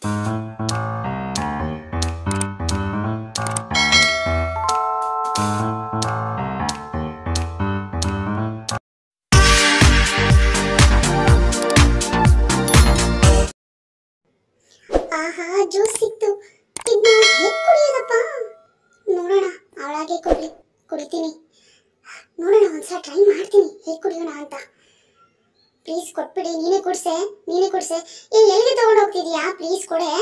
ಆಹಾ ಜ್ಯೂಸ್ ಸಿಕ್ತು ಇದನ್ನ ಹೇಗೆ ಕುಡಿಯೋದಪ್ಪ ನೋಡೋಣ ಅವಳಾಗೆ ಕೊಡ್ಲಿ ಕುಡಿತೀನಿ ನೋಡೋಣ ಒಂದ್ಸಲ ಟ್ರೈ ಮಾಡ್ತೀನಿ ಹೇಗೆ ಕುಡಿಯೋಣ ಅಂತ ಪ್ಲೀಸ್ ಕೊಟ್ಬಿಡಿ ನೀನೇ ಕುಡ್ಸೆ ನೀನೇ ಕುಡ್ಸೆ ಏ ಎಲ್ಲಿಗೆ ತಗೊಂಡು ಹೋಗ್ತಿದ್ಯಾ ಪ್ಲೀಸ್ ಕೊಡೆ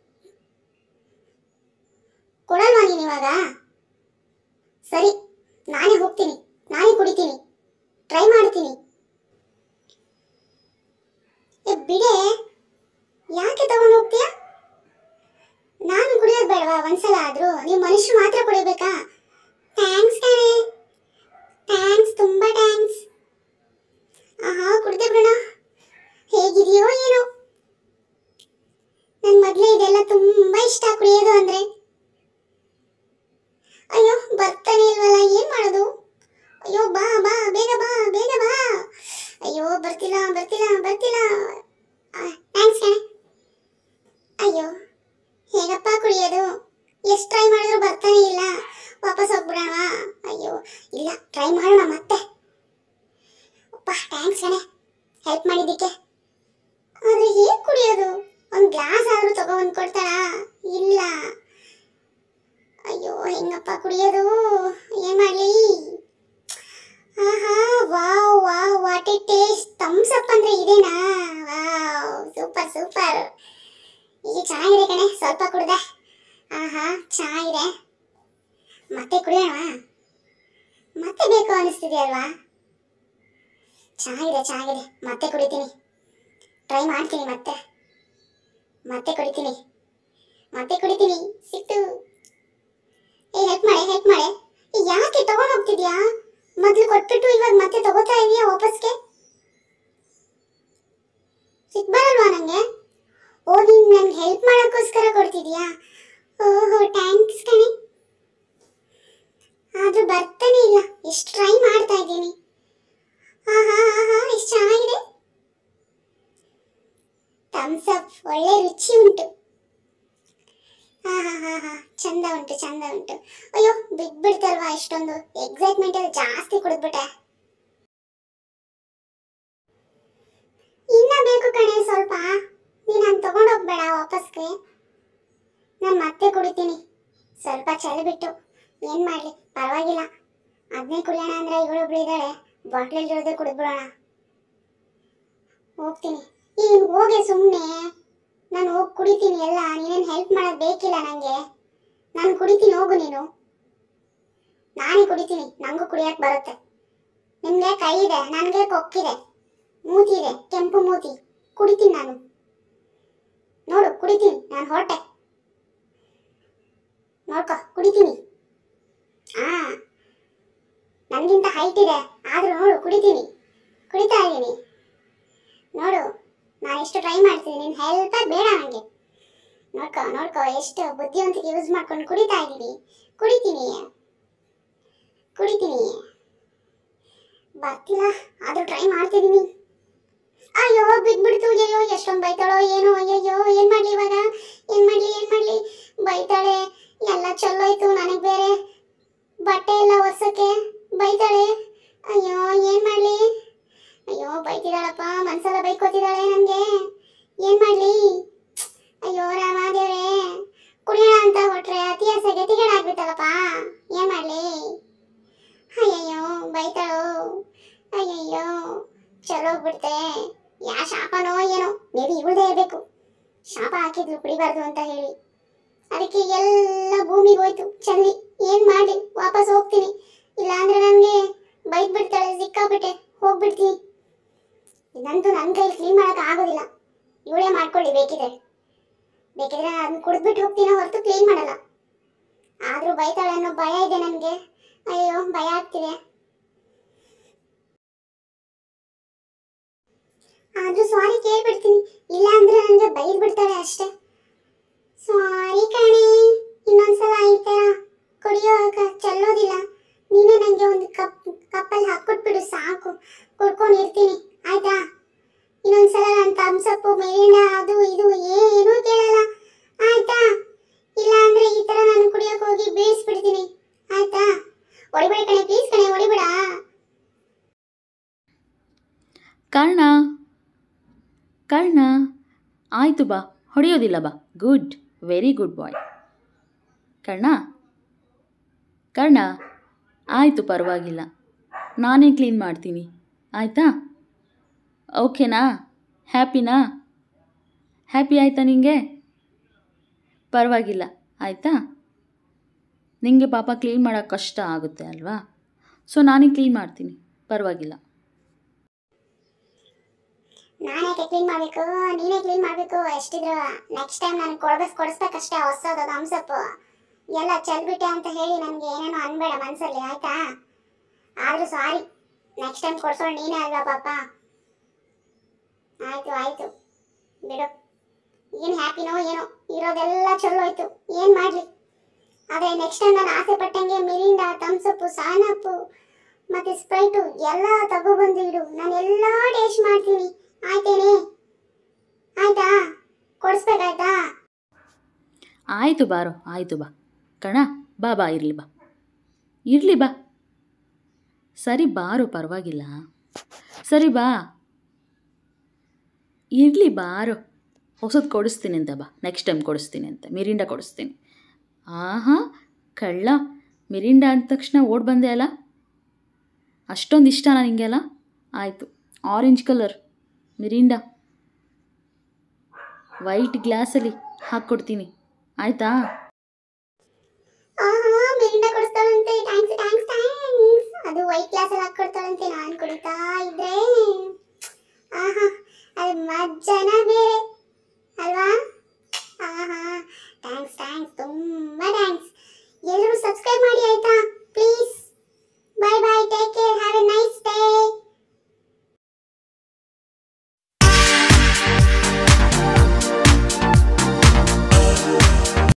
ಕೊಡಲ್ವಾ ನೀನು ಇವಾಗ ಸರಿ ನಾನೇ ಹೋಗ್ತೀನಿ ನಾನೇ ಕುಡಿತೀನಿ ಟ್ರೈ ಮಾಡ್ತೀನಿ ಏ ಬಿಡೆ ಯಾಕೆ ತಗೊಂಡು ಹೋಗ್ತೀಯಾ ನಾನು ಕುಡಿಯೋದು ಬೇಡವಾ ಒಂದ್ಸಲ ಆದ್ರೂ ನೀವು ಮನುಷ್ಯರು ಮಾತ್ರ ಕುಡಿಬೇಕಾ ಥ್ಯಾಂಕ್ಸ್ ಕಣೆ ಥ್ಯಾಂಕ್ಸ್ ತುಂಬಾ ಥ್ಯಾಂಕ್ಸ್ ಆಹಾ ಕುಡ್ದೆ ಬಿಡೋಣ ಹೇಗಿದೆಯೋ ಏನೋ ನನ್ ಮೊದ್ಲೇ ಇದೆಲ್ಲ ತುಂಬಾ ಇಷ್ಟ ಕುಡಿಯೋದು ಅಂದ್ರೆ ಅಯ್ಯೋ ಬರ್ತಾನೆ ಇಲ್ವಲ್ಲ ಏನ್ ಮಾಡೋದು ಅಯ್ಯೋ ಬಾ ಬಾ ಬೇಗ ಬಾ ಬೇಗ ಬಾ ಅಯ್ಯೋ ಬರ್ತಿಲ್ಲ ಬರ್ತಿಲ್ಲ ಬರ್ತಿಲ್ಲ ಥ್ಯಾಂಕ್ಸ್ ಕಣೆ ಅಯ್ಯೋ ಹೇಗಪ್ಪ ಕುಡಿಯೋದು ಎಷ್ಟು ಟ್ರೈ ಮಾಡಿದ್ರು ಬರ್ತಾನೆ ಇಲ್ಲ ವಾಪಸ್ ಹೋಗ್ಬಿಡೋಣ ಅಯ್ಯೋ ಇಲ್ಲ ಟ್ರೈ ಮಾಡೋಣ ಮತ್ತೆ ಅಪ್ಪ ಥ್ಯಾಂಕ್ಸ್ ಕಣೆ ಹೆಲ್ಪ್ ಮಾಡಿದ್ದಕ್ಕೆ ಆದ್ರೆ ಹೇಗೆ ಕುಡಿಯೋದು ಒಂದು ಗ್ಲಾಸ್ ಆದ್ರೂ ತಗೊಬಂದು ಕೊಡ್ತಾಳಾ ಇಲ್ಲ ಅಯ್ಯೋ ಹೆಂಗಪ್ಪ ಕುಡಿಯೋದು ಏನ್ ಮಾಡ್ಲಿ ಆಹಾ wow wow what a taste Thums Up ಅಂದ್ರೆ ಇದೇನಾ ವಾವ್ ಸೂಪರ್ ಸೂಪರ್ ಈಗ ಚೆನ್ನಾಗಿದೆ ಕಣೆ ಸ್ವಲ್ಪ ಕುಡ್ದೆ ಆಹಾ ಚೆನ್ನಾಗಿದೆ ಮತ್ತೆ ಕುಡಿಯೋಣ ಮತ್ತೆ ಬೇಕು ಅನಿಸ್ತಿದೆ ಅಲ್ವಾ ಚೆನ್ನಾಗಿದೆ ಚೆನ್ನಾಗಿದೆ ಮತ್ತೆ ಕುಡಿತೀನಿ ಟ್ರೈ ಮಾಡ್ತೀನಿ ಮತ್ತೆ ಮತ್ತೆ ಕುಡಿತೀನಿ ಮತ್ತೆ ಕುಡಿತೀನಿ ಸಿಕ್ತು ಏ ಹೆಲ್ಪ್ ಮಾಡಿ ಹೆಲ್ಪ್ ಮಾಡಿ ಏ, ಯಾಕೆ ತಗೊಂಡ್ ಹೋಗ್ತಿದ್ಯಾ ಮೊದ್ಲು ಕೊಟ್ಬಿಟ್ಟು ಇವಾಗ ಮತ್ತೆ ತಗೋತಾ ಇದೀಯಾ ವಾಪಸ್ಗೆ ಸಿಗ್ಬಾರಲ್ವಾ ನಂಗೆ ಓ ನೀನ್ ನನ್ಗೆ ಹೆಲ್ಪ್ ಮಾಡೋಕ್ಕೋಸ್ಕರ ಕೊಡ್ತಿದ್ಯಾ ಓಹೋ ಥ್ಯಾಂಕ್ಸ್ ಕಣೆ ಆದ್ರೂ ಬರ್ತಾನೆ ಇಲ್ಲ ಎಷ್ಟು ಟ್ರೈ ಮಾಡ್ತಾ ಇದ್ದೀನಿ ಆಹಾ ಆಹಾ ಎಷ್ಟು ಚೆನ್ನಾಗಿದೆ ಥಮ್ಸ್ ಅಪ್ ಒಳ್ಳೆ ರುಚಿ ಉಂಟು ಆಹಾ ಹಾ ಹಾ ಚಂದ ಉಂಟು ಚಂದ ಉಂಟು ಅಯ್ಯೋ ಬಿಟ್ಬಿಡ್ತಲ್ವಾ ಇಷ್ಟೊಂದು ಎಕ್ಸೈಟ್ಮೆಂಟ್ ಅಲ್ಲಿ ಜಾಸ್ತಿ ಕುಡಿದ್ಬಿಟ್ಟೆ ಇನ್ನ ಬೇಕು ಕಣೆ ಸ್ವಲ್ಪ ನೀನ್ ನಾನು ತಗೊಂಡೋಗ್ಬೇಡ ವಾಪಸ್ಗೆ ನಾನು ಮತ್ತೆ ಕುಡಿತೀನಿ ಸ್ವಲ್ಪ ಚಳಿ ಬಿಟ್ಟು ಏನ್ ಮಾಡ್ಲಿ ಪರವಾಗಿಲ್ಲ ಅದನ್ನೇ ಕುಡಿಯೋಣ ಅಂದ್ರೆ ಇವಳೊಬ್ಳು ಇದ್ದಾಳೆ ಬಾಟ್ಲಲ್ಲಿ ಇರೋದೇ ಕುಡಿದ್ಬಿಡೋಣ ಹೋಗ್ತೀನಿ ಈಗ ಹೋಗೆ ಸುಮ್ಮನೆ ನಾನು ಹೋಗಿ ಕುಡಿತೀನಿ ಎಲ್ಲ ನೀನೇನು ಹೆಲ್ಪ್ ಮಾಡೋದು ಬೇಕಿಲ್ಲ ನನಗೆ ನಾನು ಕುಡಿತೀನಿ ಹೋಗು ನೀನು ನಾನೇ ಕುಡಿತೀನಿ ನನಗೂ ಕುಡಿಯಕ್ಕೆ ಬರುತ್ತೆ ನಿಮಗೆ ಕೈ ಇದೆ ನನಗೆ ಕೊಕ್ಕಿದೆ ಮೂತಿ ಇದೆ ಕೆಂಪು ಮೂತಿ ಕುಡಿತೀನಿ ನಾನು ನೋಡು ಕುಡಿತೀನಿ ನಾನು ಹೊರಟೆ ನೋಡ್ಕೊ ಕುಡಿತೀನಿ ಆ ನನಗಿಂತ ಹೈಟ್ ಇದೆ ಆದ್ರೂ ನೋಡು ಕುಡಿತೀನಿ ಕುಡಿತಾ ಇದ್ದೀನಿ ನೋಡು ನಾನು ಎಷ್ಟು ಟ್ರೈ ಮಾಡ್ತೀನಿ ನಿನ್ನ ಹೆಲ್ಪೇ ಬೇಡ ನನಗೆ ನೋಡ್ಕೊ ನೋಡ್ಕೊ ಎಷ್ಟು ಬುದ್ಧಿವಂತಿಕೆ ಯೂಸ್ ಮಾಡ್ಕೊಂಡು ಕುಡಿತಾ ಇದ್ದೀನಿ ಕುಡಿತೀನಿ ಕುಡಿತೀನಿ ಬರ್ತಿಲ್ಲ ಆದ್ರೂ ಟ್ರೈ ಮಾಡ್ತಿದ್ದೀನಿ ಅಯ್ಯೋ ಬಿದ್ಬಿಡ್ತು ಅಯ್ಯೋ ಎಷ್ಟೊಂದು ಬೈತಾಳೋ ಏನೋ ಅಯ್ಯಯ್ಯೋ ಏನ್ ಮಾಡ್ಲಿ ಇವಾಗ ಏನ್ ಮಾಡ್ಲಿ ಏನ್ ಮಾಡ್ಲಿ ಬೈತಾಳೆ ಎಲ್ಲ ಚಲೋಯ್ತು ನನಗೆ ಬೇರೆ ಬಟ್ಟೆ ಎಲ್ಲ ಒರ್ಸಕ್ಕೆ ಬೈತಾಳೆ ಅಯ್ಯೋ ಏನ್ ಮಾಡ್ಲಿ ಅಯ್ಯೋ ಬೈತಿದ್ದಾಳಪ್ಪ ಮನ್ಸೆಲ್ಲ ಬೈಕೋತಿದ್ದಾಳೆ ನನಗೆ ಏನ್ ಮಾಡ್ಲಿ ಅಯ್ಯೋ ರಾಮ ದೇವ್ರೆ ಕುಡಿಯೋಣ ಅಂತ ಹೊಟ್ರೆ ಅತಿ ಆಸೆ ಗತಿಗಳಾಗ್ಬಿಟ್ಟಲ್ಲಪ್ಪ ಏನ್ ಮಾಡ್ಲಿ ಅಯ್ಯಯ್ಯೋ ಬೈತಾಳು ಅಯ್ಯಯ್ಯೋ ಚಲೋ ಬಿಡ್ತೆ ಯಾ ಶಾಪನೋ ಏನೋ ಮೇಬಿ ಇವಳದೇ ಇರಬೇಕು ಶಾಪ ಹಾಕಿದ್ಲು ಕುಡಿಬಾರ್ದು ಅಂತ ಹೇಳಿ ಅದಕ್ಕೆ ಎಲ್ಲ ಭೂಮಿಗೆ ಹೋಯ್ತು ಚಲ್ಲಿ ಏನ್ ಮಾಡಿ ವಾಪಸ್ ಹೋಗ್ತೀನಿ ಇಲ್ಲಾಂದ್ರೆ ನನಗೆ ಬೈದ್ ಬಿಡ್ತಾಳೆ ಸಿಕ್ಕಾಬಿಟ್ಟೆ ಹೋಗ್ಬಿಡ್ತೀನಿ ಇದಂತೂ ನನ್ನ ಕೈಲಿ ಕ್ಲೀನ್ ಮಾಡಕ್ ಆಗೋದಿಲ್ಲ ಇವಳೇ ಮಾಡ್ಕೊಳ್ಳಿ ಬೇಕಿದ್ರೆ ಬೇಕಿದ್ರೆ ಅದನ್ನ ಕುಡಿದ್ಬಿಟ್ಟು ಹೋಗ್ತೀನ ಹೊರತು ಕ್ಲೀನ್ ಮಾಡಲ್ಲ ಆದ್ರೂ ಬೈತಾಳೆ ಅನ್ನೋ ಭಯ ಇದೆ ನನಗೆ ಅಯ್ಯೋ ಭಯ ಆಗ್ತಿದೆ ಆದ್ರೂ ಸಾರಿ ಕೇಳ್ಬಿಡ್ತೀನಿ ಇಲ್ಲ ಅಂದ್ರೆ ನನಗೆ ಬೈದ್ ಬಿಡ್ತಾಳೆ ಅಷ್ಟೇ ಸಾರಿ ಕಣೆ ಇನ್ನೊಂದ್ಸಲ ಈ ಥರ ಕುಡಿಯೋವಾಗ ಚೆಲ್ಲೋದಿಲ್ಲ ನೀನೇ ನನಗೆ ಒಂದು ಕಪ್ ಕಪ್ಪಲ್ಲಿ ಹಾಕ್ಕೊಟ್ಬಿಡು ಸಾಕು ಕುಡ್ಕೊಂಡಿರ್ತೀನಿ ಆಯ್ತಾ ಇನ್ನೊಂದ್ಸಲ ನಾನು ಥಮ್ಸಪ್ಪು ಮೇಲಿನ ಅದು ಇದು ಏನೂ ಕೇಳಲ್ಲ ಆಯಿತು ಬಾ ಹೊಡೆಯೋದಿಲ್ಲ ಬಾ good very good boy Karna Karna ಆಯಿತು ಪರವಾಗಿಲ್ಲ ನಾನೇ ಕ್ಲೀನ್ ಮಾಡ್ತೀನಿ ಆಯಿತಾ ಓಕೆನಾ ಹ್ಯಾಪಿನಾ ಹ್ಯಾಪಿ ಆಯಿತಾ ನಿಂಗೆ ಪರವಾಗಿಲ್ಲ ಆಯಿತಾ ನಿಂಗೆ ಪಾಪ ಕ್ಲೀನ್ ಮಾಡೋಕ್ಕೆ ಕಷ್ಟ ಆಗುತ್ತೆ ಅಲ್ವಾ ಸೊ ನಾನೇ ಕ್ಲೀನ್ ಮಾಡ್ತೀನಿ ಪರವಾಗಿಲ್ಲ ನಾನೇ ಕ್ಲೀನ್ ಮಾಡಬೇಕು ನೀನೇ ಕ್ಲೀನ್ ಮಾಡಬೇಕು ಎಷ್ಟಿದ್ರು ನೆಕ್ಸ್ಟ್ ಟೈಮ್ ನನಗೆ ಕೊಡ್ಬೇಕು ಕೊಡಿಸ್ಬೇಕಷ್ಟೇ ಹೊಸದು ಹಂಸಪ್ಪು ಎಲ್ಲ ಚೆಲ್ಬಿಟ್ಟೆ ಅಂತ ಹೇಳಿ ನನಗೆ ಏನೇನೋ ಅನ್ಬೇಡ ಮನಸ್ಸಲ್ಲಿ ಆಯ್ತಾ ಆದರೂ ಸಾರಿ ನೆಕ್ಸ್ಟ್ ಟೈಮ್ ಕೊಡ್ಸೋಳು ನೀನೇ ಅಲ್ವಾ ಪಾಪ ಆಯಿತು ಆಯಿತು ಬಿಡು ಏನು ಹ್ಯಾಪಿನೋ ಏನೋ ಇರೋದೆಲ್ಲ ಚಲೋ ಆಯ್ತು ಏನು ಮಾಡಲಿ ಆದರೆ ನೆಕ್ಸ್ಟ್ ಟೈಮ್ ನಾನು ಆಸೆ ಪಟ್ಟಂಗೆ ಮಿರಿಂಡಾ ತಮ್ಸಪ್ಪು ಸಾನಪ್ಪು ಮತ್ತೆ ಸ್ಪ್ರೈಟು ಎಲ್ಲ ತಗೊಬಂದು ಇಡು ನಾನು ಎಲ್ಲ ಟೇಸ್ಟ್ ಮಾಡ್ತೀನಿ ಆಯ್ತೇನೆ ಆಯ್ತಾ ಕೊಡಿಸ್ಬೇಕಾಯ್ತಾ ಆಯಿತು ಬಾರೋ ಆಯಿತು ಬಾ ಕಣ ಬಾ ಬಾ ಇರಲಿ ಬಾ ಇರಲಿ ಬಾ ಸರಿ ಬಾರೋ ಪರವಾಗಿಲ್ಲ ಸರಿ ಬಾ ಇರಲಿ ಬಾರೋ ಹೊಸದು ಕೊಡಿಸ್ತೀನಿ ಅಂತ ಬಾ ನೆಕ್ಸ್ಟ್ ಟೈಮ್ ಕೊಡಿಸ್ತೀನಿ ಅಂತ ಮಿರಿಂಡ ಕೊಡಿಸ್ತೀನಿ ಆಹಾ ಕಳ್ಳ ಮಿರಿಂಡ ಅಂದ ತಕ್ಷಣ ಓಡ್ ಬಂದೆ ಅಲ್ಲ ಅಷ್ಟೊಂದು ಇಷ್ಟನಾ ನಿಂಗೆಲ್ಲ ಆಯಿತು ಆರೆಂಜ್ ಕಲರ್ ಮಿರಿಂಡ ವೈಟ್ ಗ್ಲಾಸಲ್ಲಿ ಹಾಕ್ಕೊಡ್ತೀನಿ ಆಯಿತಾ ಆಹಾ ಮಿರಿಂಡ ಕೊಡಿಸ್ತಾಳಂತೆ ಥ್ಯಾಂಕ್ಸ್ ಥ್ಯಾಂಕ್ಸ್ ಥ್ಯಾಂಕ್ಸ್ ಅದು ವೈಟ್ ಗ್ಲಾಸಲ್ಲಿ ಹಾಕ್ಕೊಡ್ತಾಳಂತೆ ನಾನು ಕುಡಿತಾ ಇದ್ರೆ ಆಹಾ ಅದು ಮಜ್ಜನ ಬೇರೆ ಅಲ್ವಾ